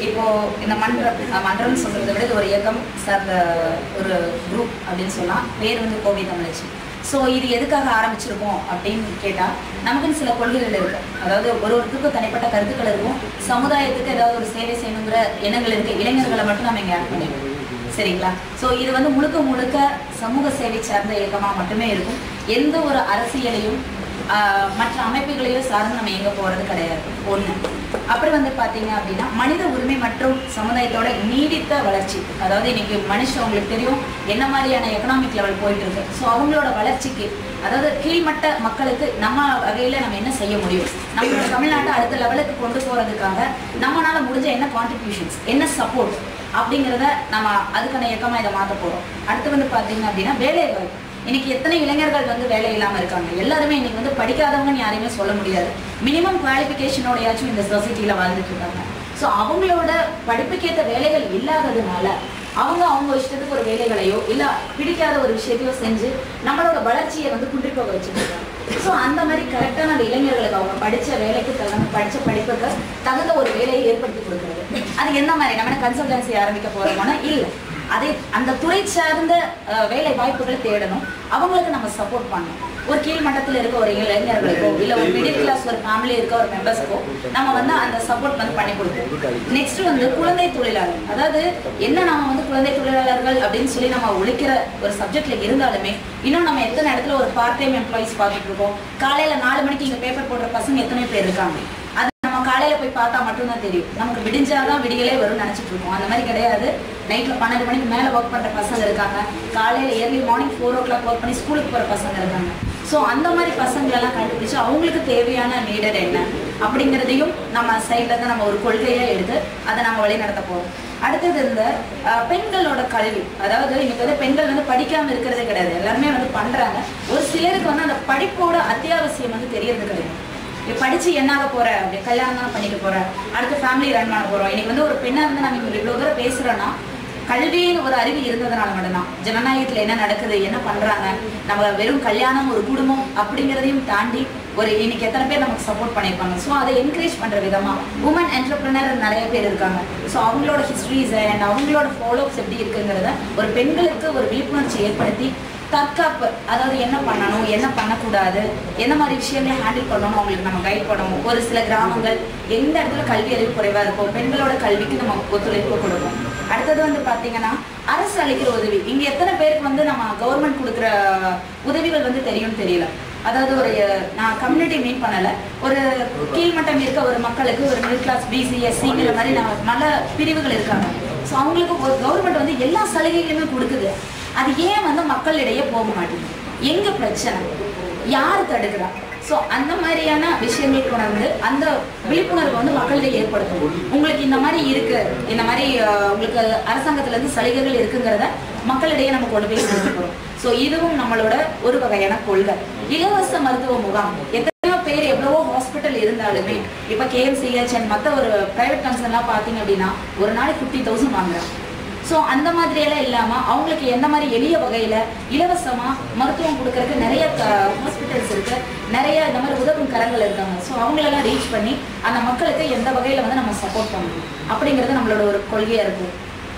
இப்போ இந்த மன்றம் அஹ் மன்றம்னு சொல்றதை விட இது ஒரு இயக்கம் சார்ந்த ஒரு குரூப் அப்படின்னு சொல்லலாம் பேர் வந்து கோவை தமிழச்சி ஸோ இது எதுக்காக ஆரம்பிச்சிருக்கோம் அப்படின்னு கேட்டால் நமக்குன்னு சில கொள்கைகள் இருக்கு அதாவது ஒரு ஒருத்தருக்கும் தனிப்பட்ட கருத்துக்கள் இருக்கும் சமுதாயத்துக்கு ஏதாவது ஒரு சேவை செய்யணுங்கிற எண்ணங்கள் இருக்கு இளைஞர்களை மட்டும் நம்ம இங்கே ஆட் பண்ணிடுவோம் சரிங்களா ஸோ இது வந்து முழுக்க முழுக்க சமூக சேவை சார்ந்த இயக்கமாக மட்டுமே இருக்கும் எந்த ஒரு அரசியலையும் ஆஹ், மற்ற அமைப்புகளையும் சார்ந்து நம்ம எங்கே போகிறது கிடையாது ஒன்று அப்புறம் வந்து பார்த்தீங்க அப்படின்னா மனித உரிமை மற்றும் சமுதாயத்தோட நீடித்த வளர்ச்சி அதாவது இன்னைக்கு மனுஷன் உங்களுக்கு தெரியும் என்ன மாதிரியான எக்கனாமிக் லெவல் போயிட்டு இருக்கு ஸோ அவங்களோட வளர்ச்சிக்கு அதாவது கீழ்மட்ட மக்களுக்கு நம்ம வகையில் நம்ம என்ன செய்ய முடியும் நம்மளோட தமிழ்நாட்டை அடுத்த லெவலுக்கு கொண்டு போகிறதுக்காக நம்மளால முடிஞ்ச என்ன கான்ட்ரிபியூஷன்ஸ் என்ன சப்போர்ட் அப்படிங்கிறத நம்ம அதுக்கான இயக்கமாக இதை மாற்ற போகிறோம் அடுத்து வந்து பார்த்தீங்க அப்படின்னா வேலை வாய்ப்பு இன்னைக்கு எத்தனை இளைஞர்கள் வந்து வேலை இல்லாமல் இருக்காங்க எல்லாருமே இன்னைக்கு வந்து படிக்காதவங்கன்னு யாரையுமே சொல்ல முடியாது மினிமம் குவாலிஃபிகேஷனோடையாச்சும் இந்த சொசைட்டியில் வாழ்ந்துட்டு இருக்காங்க ஸோ அவங்களோட படிப்புக்கேற்ற வேலைகள் இல்லாததுனால அவங்க அவங்க இஷ்டத்துக்கு ஒரு வேலைகளையோ இல்லை பிடிக்காத ஒரு விஷயத்தையோ செஞ்சு நம்மளோட வளர்ச்சியை வந்து குன்றிப்போக வச்சுட்டு இருக்காங்க ஸோ அந்த மாதிரி கரெக்டான அந்த இளைஞர்களுக்கு அவங்க படிச்ச வேலைக்கு தகுந்த படிச்ச படிப்புக்கு தகுந்த ஒரு வேலையை ஏற்படுத்தி கொடுக்குறது அது என்ன மாதிரி நம்ம கன்சல்டன்சி ஆரம்பிக்க போறோம்னா இல்லை அதே அந்த துறை சார்ந்த அஹ், வேலை வாய்ப்புகளை தேடணும் அவங்களுக்கு நம்ம சப்போர்ட் பண்ணணும் ஒரு கீழ் மட்டத்தில் இருக்க ஒரு இளைஞர்களுக்கோ இல்லை ஒரு மிடில் கிளாஸ் ஒரு ஃபேமிலி இருக்க ஒரு மெம்பர்ஸ்க்கோ நம்ம வந்து அந்த சப்போர்ட் வந்து பண்ணி கொடுப்போம் நெக்ஸ்ட் வந்து குழந்தை தொழிலாளர் அதாவது என்ன நம்ம வந்து குழந்தை தொழிலாளர்கள் அப்படின்னு சொல்லி நம்ம ஒழிக்கிற ஒரு சப்ஜெக்ட்ல இருந்தாலுமே இன்னும் நம்ம எத்தனை இடத்துல ஒரு பார்ட் டைம் எம்ப்ளாயிஸ் பார்த்துட்டு இருக்கோம் காலையில நாலு மணிக்கு இங்க பேப்பர் போடுற பசங்க எத்தனை பேர் இருக்காங்க அது நம்ம காலையில போய் பார்த்தா மட்டும்தான் தெரியும் நமக்கு விடிஞ்சாதான் விடியலே வரும்னு நினைச்சிட்டு இருக்கோம் அந்த மாதிரி கிடையாது நைட்ல பன்னெண்டு மணிக்கு மேல ஒர்க் பண்ற பசங்க இருக்காங்க காலையில early morning four o'clock work பண்ணி ஸ்கூலுக்கு போற பசங்க இருக்காங்க ஸோ அந்த மாதிரி பசங்களெல்லாம் கண்டுபிடிச்சு அவங்களுக்கு தேவையான நீடட் என்ன அப்படிங்கிறதையும் நம்ம சைடில் தான் நம்ம ஒரு கொள்கையை எடுத்து அதை நம்ம வழி நடத்த போகிறோம் அடுத்தது இந்த அஹ், பெண்களோட கல்வி அதாவது இன்னைக்கு வந்து பெண்கள் வந்து படிக்காம இருக்கிறதே கிடையாது எல்லாருமே வந்து பண்றாங்க ஒரு சிலருக்கு வந்து அந்த படிப்போட அத்தியாவசியம் வந்து தெரியறது கிடையாது இப்ப படிச்சு என்னாக போற அப்படி கல்யாணம் தான் பண்ணிக்க போற அடுத்து ஃபேமிலி ரன் பண்ண போறோம் இன்னைக்கு வந்து ஒரு பெண்ணா இருந்து நம்ம இங்க இவ்வளவு தூரம் பேசுறோம்னா கல்வின்னு ஒரு அறிவு இருந்ததுனால மட்டும்தான் ஜனநாயகத்துல என்ன நடக்குது என்ன பண்றாங்க நம்ம வெறும் கல்யாணம் ஒரு குடும்பம் அப்படிங்கிறதையும் தாண்டி ஒரு இன்னைக்கு எத்தனை பேர் நமக்கு சப்போர்ட் பண்ணியிருப்பாங்க ஸோ அதை என்கரேஜ் பண்ற விதமா உமன் என்டர்பிரினர் நிறைய பேர் இருக்காங்க ஸோ அவங்களோட ஹிஸ்ட்ரிஸ் அண்ட் அவங்களோட ஃபாலோப்ஸ் எப்படி இருக்குங்கிறத ஒரு பெண்களுக்கு ஒரு விழிப்புணர்ச்சி ஏற்படுத்தி தற்காப்பு அதாவது என்ன பண்ணணும் என்ன பண்ணக்கூடாது என்ன மாதிரி விஷயங்களை ஹேண்டில் பண்ணணும் அவங்களுக்கு நம்ம கைட் பண்ணணும் ஒரு சில கிராமங்கள் எந்த இடத்துல கல்வி அறிவு குறைவா இருக்கும் பெண்களோட கல்விக்கு நம்ம ஒத்துழைப்பு கொடுப்போம் அடுத்தது வந்து பாத்தீங்கன்னா அரசு அளிக்கிற உதவி இங்க எத்தனை பேருக்கு வந்து நம்ம கவர்மெண்ட் கொடுக்குற உதவிகள் வந்து தெரியும்னு தெரியல அதாவது ஒரு நான் கம்யூனிட்டி மீட் பண்ணல ஒரு கீழ்மட்டம் இருக்க ஒரு மக்களுக்கு ஒரு மிடில் கிளாஸ் பிசி எஸ்சிங்கிற மாதிரி நம்ம நல்ல பிரிவுகள் இருக்காங்க ஸோ அவங்களுக்கு ஒரு கவர்மெண்ட் வந்து எல்லா சலுகைகளுமே கொடுக்குது அது ஏன் வந்து மக்களிடையே போக மாட்டேங்குது எங்க பிரச்சனை யார் தடுக்கிறா ஸோ அந்த மாதிரியான விஷயங்கள் கொண்டு அந்த விழிப்புணர்வு வந்து மக்களிடையே ஏற்படுத்தணும் உங்களுக்கு இந்த மாதிரி இருக்கு இந்த மாதிரி அஹ், உங்களுக்கு அரசாங்கத்துல இருந்து சலுகைகள் இருக்குங்கிறத மக்களிடையே நம்ம கொண்டு போய் சேர்த்து போறோம் ஸோ இதுவும் நம்மளோட ஒரு வகையான கொள்கை இலவச மருத்துவ முகாம் எத்தனையோ பேர் எவ்வளவோ ஹாஸ்பிட்டல் இருந்தாலுமே இப்போ கேஎம்சிஹெச் அண்ட் மற்ற ஒரு பிரைவேட் கன்சர்ன்லாம் பார்த்தீங்க அப்படின்னா ஒரு நாளைக்கு ஃபிஃப்டி தௌசண்ட் வாங்குறாங்க ஸோ அந்த மாதிரியெல்லாம் இல்லாமல் அவங்களுக்கு எந்த மாதிரி எளிய வகையில் இலவசமாக மருத்துவம் கொடுக்கறதுக்கு நிறைய ஹாஸ்பிட்டல்ஸ் இருக்கு நிறைய இந்த மாதிரி உதவும் கரங்கள் இருக்காங்க ஸோ அவங்களெல்லாம் ரீச் பண்ணி அந்த மக்களுக்கு எந்த வகையில் வந்து நம்ம சப்போர்ட் பண்ணணும் அப்படிங்கிறது நம்மளோட ஒரு கொள்கையாக இருக்கும்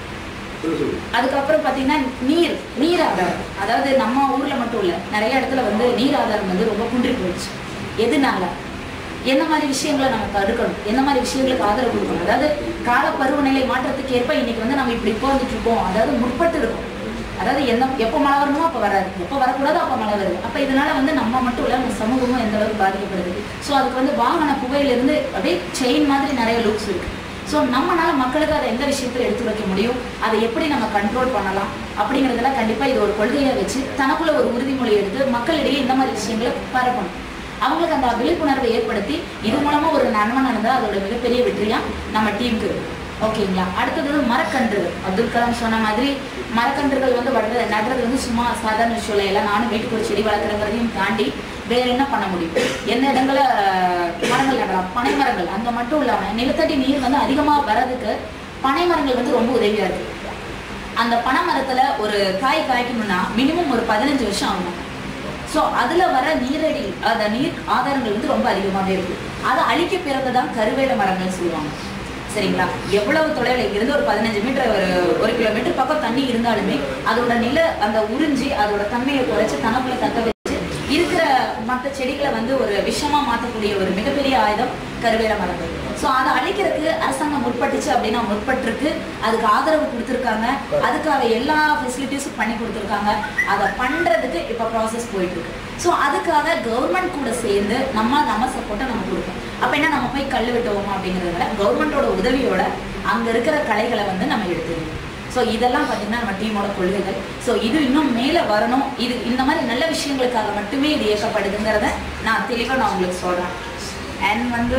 அதுக்கப்புறம் பார்த்தீங்கன்னா நீர் நீர் ஆதாரம் அதாவது நம்ம ஊர்ல மட்டும் இல்ல நிறைய இடத்துல வந்து நீர் ஆதாரம் வந்து ரொம்ப குன்றி போயிடுச்சு எதுனால என்ன மாதிரி விஷயங்களை நம்ம தடுக்கணும் என்ன மாதிரி விஷயங்களுக்கு ஆதரவு கொடுக்கணும் அதாவது கால பருவநிலை மாற்றத்துக்கு ஏற்ப இன்னைக்கு வந்து நம்ம இப்படி உட்கார்ந்துட்டு இருக்கோம் அதாவது முற்பட்டு இருக்கோம் அதாவது என்ன எப்போ மழை வரணுமோ அப்போ வராது எப்போ வரக்கூடாதோ அப்போ மழை வருது அப்போ இதனால வந்து நம்ம மட்டும் இல்லை நம்ம சமூகமும் எந்த அளவுக்கு பாதிக்கப்படுது ஸோ அதுக்கு வந்து வாகன புகையிலிருந்து அப்படியே செயின் மாதிரி நிறைய லூப்ஸ் இருக்கு ஸோ நம்மனால மக்களுக்கு அதை எந்த விஷயத்துல எடுத்து வைக்க முடியும் அதை எப்படி நம்ம கண்ட்ரோல் பண்ணலாம் அப்படிங்கிறதெல்லாம் கண்டிப்பா இது ஒரு கொள்கையை வச்சு தனக்குள்ள ஒரு உறுதிமொழி எடுத்து மக்களிடையே இந்த மாதிரி விஷயங்களை பரப்பணும் அவங்களுக்கு அந்த விழிப்புணர்வை ஏற்படுத்தி இது மூலமா ஒரு நன்மை நடந்தால் அதோட மிகப்பெரிய வெற்றியா நம்ம டீமுக்கு ஓகேங்களா அடுத்தது வந்து மரக்கன்று அப்துல் கலாம் சொன்ன மாதிரி மரக்கன்றுகள் வந்து வளர்றது நடுறது வந்து சும்மா சாதாரண விஷயம் இல்லை எல்லாம் நானும் வீட்டுக்கு ஒரு செடி வளர்க்குறங்கிறதையும் தாண்டி வேற என்ன பண்ண முடியும் எந்த இடங்கள அஹ், மரங்கள் நடலாம் பனை மரங்கள் அங்க மட்டும் இல்லாம நிலத்தடி நீர் வந்து அதிகமா வர்றதுக்கு பனை மரங்கள் வந்து ரொம்ப உதவியா இருக்கு அந்த பனை மரத்துல ஒரு காய் காய்க்கணும்னா மினிமம் ஒரு பதினஞ்சு வருஷம் ஆகும் ஸோ அதுல வர நீரடி அந்த நீர் ஆதாரங்கள் வந்து ரொம்ப அதிகமாகவே இருக்கு அதை அழிக்க பிறகு தான் கருவேல மரங்கள் சொல்லுவாங்க சரிங்களா எவ்வளவு தொலைவில் இங்கிருந்து ஒரு பதினஞ்சு மீட்டர் ஒரு ஒரு கிலோமீட்டர் பக்கம் தண்ணி இருந்தாலுமே அதோட நில அந்த உறிஞ்சி அதோட தன்மையை குறைச்சு தனக்குள்ள தக்க வச்சு இருக்கிற மற்ற செடிகளை வந்து ஒரு விஷமா மாற்றக்கூடிய ஒரு மிகப்பெரிய ஆயுதம் கருவேல மரபு ஸோ அதை அழிக்கிறதுக்கு அரசாங்கம் முற்பட்டுச்சு அப்படின்னா முற்பட்டிருக்கு அதுக்கு ஆதரவு கொடுத்துருக்காங்க அதுக்காக எல்லா ஃபெசிலிட்டிஸும் பண்ணி கொடுத்துருக்காங்க அதை பண்றதுக்கு இப்போ ப்ராசஸ் போயிட்டு இருக்கு ஸோ அதுக்காக கவர்மெண்ட் கூட சேர்ந்து நம்ம நம்ம சப்போர்ட்டை நம்ம கொடுக்கணும் அப்போ என்ன நம்ம போய் கல் வெட்டுவோமா அப்படிங்கிறத விட கவர்மெண்டோட உதவியோட அங்கே இருக்கிற கலைகளை வந்து நம்ம எடுத்துக்கணும் ஸோ இதெல்லாம் பார்த்தீங்கன்னா நம்ம டீமோட கொள்கைகள் ஸோ இது இன்னும் மேலே வரணும் இது இந்த மாதிரி நல்ல விஷயங்களுக்காக மட்டுமே இது இயக்கப்படுதுங்கிறத நான் தெளிவாக நான் உங்களுக்கு சொல்கிறேன் அண்ட் வந்து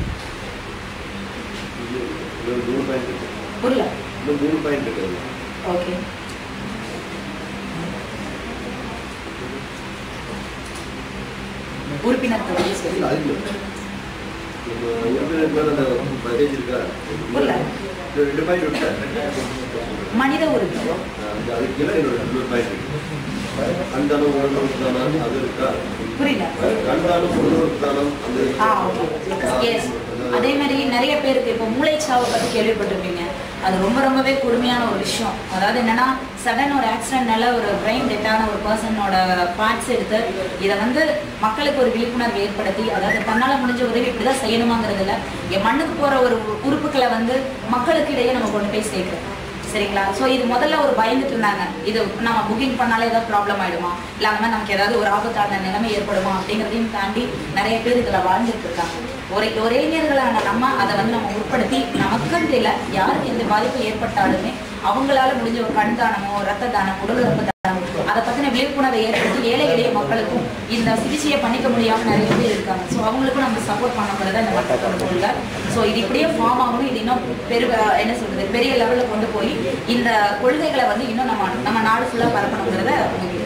இன்னும் மூணு பாயிண்ட் இருக்கு புரியல இன்னும் மூணு பாயிண்ட் இருக்குது ஓகே உறுப்பினர் தொகையை சொல்லி இல்ல, அது இல்ல. நம்ம உறுப்பினர் மேல அந்த மெசேஜ் இருக்கா இல்ல. இன்னும் ரெண்டு பாயிண்ட் விட்டேன் மனித உரிமை அந்த அதுக்கு கீழே என்னோட இன்னொரு பாயிண்ட் இருக்கு கண்தானம் உணர்வு தானம் அது இருக்கா புரியல கண்தானம் உணர்வு தானம் அந்த ஆ ஓகே எஸ் அதே மாதிரி நிறைய பேருக்கு இப்போ மூளைச்சாவை பற்றி கேள்விப்பட்டிருப்பீங்க அது ரொம்ப ரொம்பவே கொடுமையான ஒரு விஷயம் அதாவது என்னன்னா சடன் ஒரு ஆக்சிடென்ட்னால ஒரு பிரெயின் டெட்டான ஒரு பர்சனோட பார்ட்ஸ் எடுத்து இதை வந்து மக்களுக்கு ஒரு விழிப்புணர்வு ஏற்படுத்தி அதாவது தன்னால் முடிஞ்ச உதவி இப்படி தான் செய்யணுமாங்கிறதுல என் மண்ணுக்கு போகிற ஒரு உறுப்புகளை வந்து மக்களுக்கு இடையே நம்ம கொண்டு போய் சேர்க்கிறோம் சரிங்களா ஸோ இது முதல்ல ஒரு பயந்துட்டு இருந்தாங்க இது நம்ம புக்கிங் பண்ணாலே ஏதாவது ப்ராப்ளம் ஆயிடுமா இல்லை அந்த மாதிரி நமக்கு ஏதாவது ஒரு ஆபத்தான நிலைமை ஏற்படுமா அப்படிங்கிறதையும் தாண்டி நிறைய பேர் இதில் வாழ்ந்துட்டு இருக்காங்க ஒரே ஒரே இளைஞர்களான நம்ம அதை வந்து நம்ம உட்படுத்தி நமக்குன்ட்டு இல்லை யாருக்கு எந்த பாதிப்பு ஏற்பட்டாலுமே அவங்களால முடிஞ்ச ஒரு கண் தானமோ ரத்த தானம் உடல் உறுப்பு தானம் அதை பற்றின விழிப்புணர்வை ஏற்படுத்தி ஏழை எளிய மக்களுக்கும் இந்த சிகிச்சையை பண்ணிக்க முடியாமல் நிறைய பேர் இருக்காங்க ஸோ அவங்களுக்கும் நம்ம சப்போர்ட் பண்ணுங்கிறத இந்த மக்களோட கொள்கை ஸோ இது இப்படியே ஃபார்ம் ஆகணும் இது இன்னும் பெரு என்ன சொல்றது பெரிய லெவலில் கொண்டு போய் இந்த கொள்கைகளை வந்து இன்னும் நம்ம நம்ம நாடு ஃபுல்லாக பரப்பணுங்கிறத உங்ககிட்ட